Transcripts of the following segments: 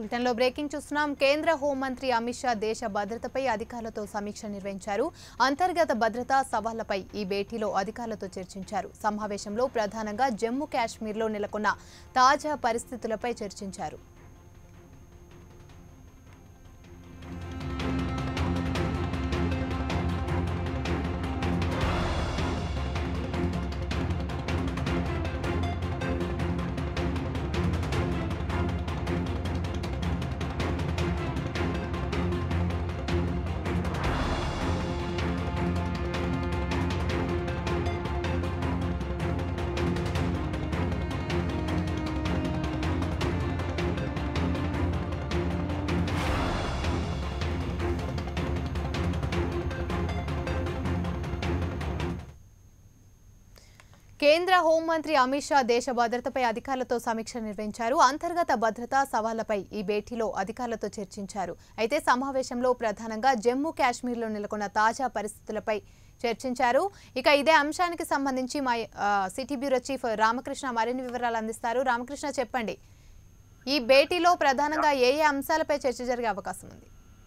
బులెటిన్లో బ్రేకింగ్ చూస్తున్నాం కేంద్ర హోంమంత్రి అమిత్ షా దేశ భద్రతపై అధికారులతో సమీక్ష నిర్వహించారు అంతర్గత భద్రతా సవాళ్లపై ఈ భేటీలో అధికారులతో చర్చించారు సమావేశంలో ప్రధానంగా జమ్మూ కాశ్మీర్లో నెలకొన్న తాజా పరిస్థితులపై చర్చించారు కేంద్ర హోంమంత్రి అమిత్ షా దేశ భద్రతపై అధికారులతో సమీక్ష నిర్వహించారు అంతర్గత భద్రతా సవాళ్లపై ఈ భేటీలో అధికారులతో చర్చించారు అయితే సమావేశంలో ప్రధానంగా జమ్మూ కాశ్మీర్లో నెలకొన్న తాజా పరిస్థితులపై చర్చించారు ఇక ఇదే అంశానికి సంబంధించి మా ఆ, సిటీ బ్యూరో చీఫ్ రామకృష్ణ మరిన్ని వివరాలు అందిస్తారు రామకృష్ణ చెప్పండి ఈ భేటీలో ప్రధానంగా ఏ ఏ అంశాలపై చర్చ జరిగే అవకాశం ఉంది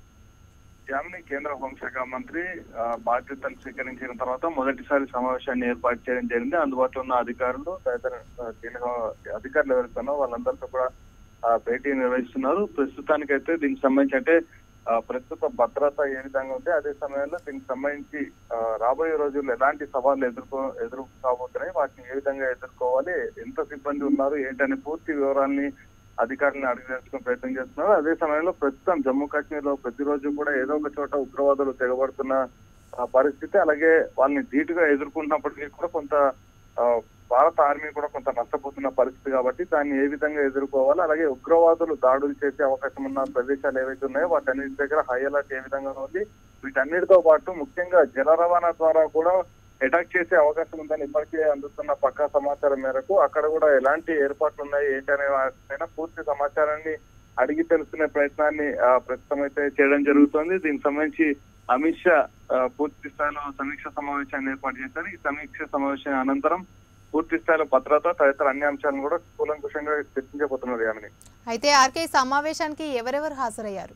యామిని కేంద్ర హోంశాఖ మంత్రి ఆ, బాధ్యతలు స్వీకరించిన తర్వాత మొదటిసారి సమావేశాన్ని ఏర్పాటు చేయడం జరిగింది అందుబాటులో ఉన్న అధికారులు తదితర ఆ, కీలక అధికారులు ఎవరికైనా వాళ్ళందరితో కూడా ఆ, భేటీ నిర్వహిస్తున్నారు ప్రస్తుతానికైతే దీనికి సంబంధించి అంటే ఆ, ప్రస్తుత భద్రత ఏ విధంగా ఉంది అదే సమయంలో దీనికి సంబంధించి ఆ, రాబోయే రోజుల్లో ఎలాంటి సవాళ్లు ఎదుర్కో ఎదురు కాబోతున్నాయి వాటిని ఏ విధంగా ఎదుర్కోవాలి ఎంత సిబ్బంది ఉన్నారు ఏంటనే పూర్తి వివరాల్ని అధికారులను అడిగి తెలుసుకునే ప్రయత్నం చేస్తున్నారు అదే సమయంలో ప్రస్తుతం జమ్మూ కాశ్మీర్ లో ప్రతిరోజు కూడా ఏదో ఒక చోట ఉగ్రవాదులు తెగబడుతున్న ఆ, పరిస్థితి అలాగే వాళ్ళని ధీటుగా ఎదుర్కొంటున్నప్పటికీ కూడా కొంత ఆ, భారత ఆర్మీ కూడా కొంత నష్టపోతున్న పరిస్థితి కాబట్టి దాన్ని ఏ విధంగా ఎదుర్కోవాలి అలాగే ఉగ్రవాదులు దాడులు చేసే అవకాశం ఉన్న ప్రదేశాలు ఏవైతే ఉన్నాయో వాటన్నిటి దగ్గర హై అలర్ట్ ఏ విధంగా ఉంది వీటన్నిటితో పాటు ముఖ్యంగా జల రవాణా ద్వారా కూడా అటాక్ చేసే అవకాశం ఉందని ఇప్పటికే అందుతున్న పక్కా సమాచారం మేరకు అక్కడ కూడా ఎలాంటి ఏర్పాట్లు ఉన్నాయి ఏంటనే వాటిపైన పూర్తి సమాచారాన్ని అడిగి తెలుసుకునే ప్రయత్నాన్ని ఆ, ప్రస్తుతం అయితే చేయడం జరుగుతోంది దీనికి సంబంధించి అమిత్ షా ఆ, పూర్తి స్థాయిలో సమీక్ష సమావేశాన్ని ఏర్పాటు చేశారు ఈ సమీక్ష సమావేశం అనంతరం పూర్తి స్థాయిలో భద్రత తదితర అన్ని అంశాలను కూడా కూలంకుషంగా చర్చించబోతున్నారు యామిని అయితే ఆర్కే ఈ సమావేశానికి ఎవరెవరు హాజరయ్యారు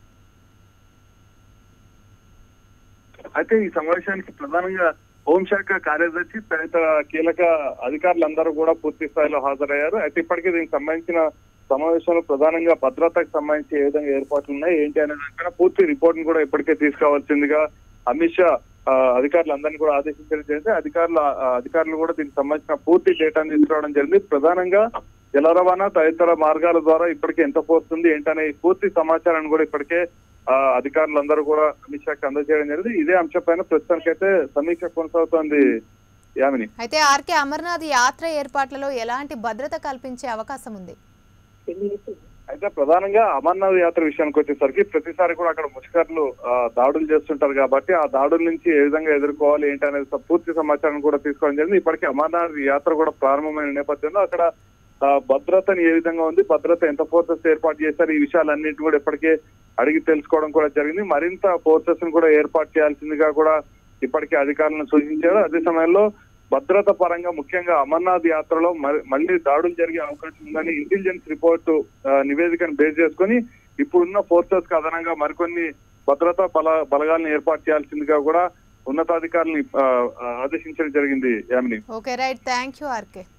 అయితే ఈ సమావేశానికి ప్రధానంగా హోంశాఖ కార్యదర్శి తదితర కీలక అధికారులందరూ కూడా పూర్తి స్థాయిలో హాజరయ్యారు అయితే ఇప్పటికే దీనికి సంబంధించిన సమావేశంలో ప్రధానంగా భద్రతకు సంబంధించి ఏ విధంగా ఏర్పాట్లు ఉన్నాయి ఏంటి అనే దానిపైన పూర్తి రిపోర్ట్ ను కూడా ఇప్పటికే తీసుకోవాల్సిందిగా అమిత్ షా ఆ, అధికారులందరినీ కూడా ఆదేశించడం జరిగింది అధికారుల ఆ, అధికారులు కూడా దీనికి సంబంధించిన పూర్తి డేటాను తీసుకురావడం జరిగింది ప్రధానంగా జల రవాణా తదితర మార్గాల ద్వారా ఇప్పటికే ఎంత ఫోర్స్ ఉంది ఏంటనే ఈ పూర్తి సమాచారాన్ని కూడా ఇప్పటికే ఆ, అధికారులందరూ కూడా అమిత్ షాకి అందజేయడం జరిగింది ఇదే అంశంపైన ప్రస్తుతానికైతే సమీక్ష కొనసాగుతోంది యామిని అయితే ఆర్కే అమర్నాథ్ యాత్ర ఏర్పాట్లలో ఎలాంటి భద్రత కల్పించే అవకాశం ఉంది అయితే ప్రధానంగా అమర్నాథ్ యాత్ర విషయానికి వచ్చేసరికి ప్రతిసారి కూడా అక్కడ ముష్కర్లు ఆ, దాడులు చేస్తుంటారు కాబట్టి ఆ దాడుల నుంచి ఏ విధంగా ఎదుర్కోవాలి ఏంటి అనేది స- పూర్తి సమాచారం కూడా తీసుకోవడం జరిగింది ఇప్పటికే అమర్నాథ్ యాత్ర కూడా ప్రారంభమైన నేపథ్యంలో అక్కడ ఆ, భద్రతని ఏ విధంగా ఉంది భద్రత ఎంత ఫోర్సెస్ ఏర్పాటు చేశారు ఈ విషయాలన్నింటినీ కూడా ఇప్పటికే అడిగి తెలుసుకోవడం కూడా జరిగింది మరింత ఫోర్సెస్ ని కూడా ఏర్పాటు చేయాల్సిందిగా కూడా ఇప్పటికే అధికారులను సూచించారు అదే సమయంలో భద్రత పరంగా ముఖ్యంగా అమర్నాథ్ యాత్రలో మరి- మళ్ళీ దాడులు జరిగే అవకాశం ఉందని ఇంటెలిజెన్స్ రిపోర్టు ఆ, నివేదికను బేస్ చేసుకొని ఇప్పుడున్న ఫోర్సెస్ కి అదనంగా మరికొన్ని భద్రతా బల బలగాలను ఏర్పాటు చేయాల్సిందిగా కూడా ఉన్నతాధికారులని ఆ, ఆ, ఆదేశించడం జరిగింది Yamini okay right thank you RK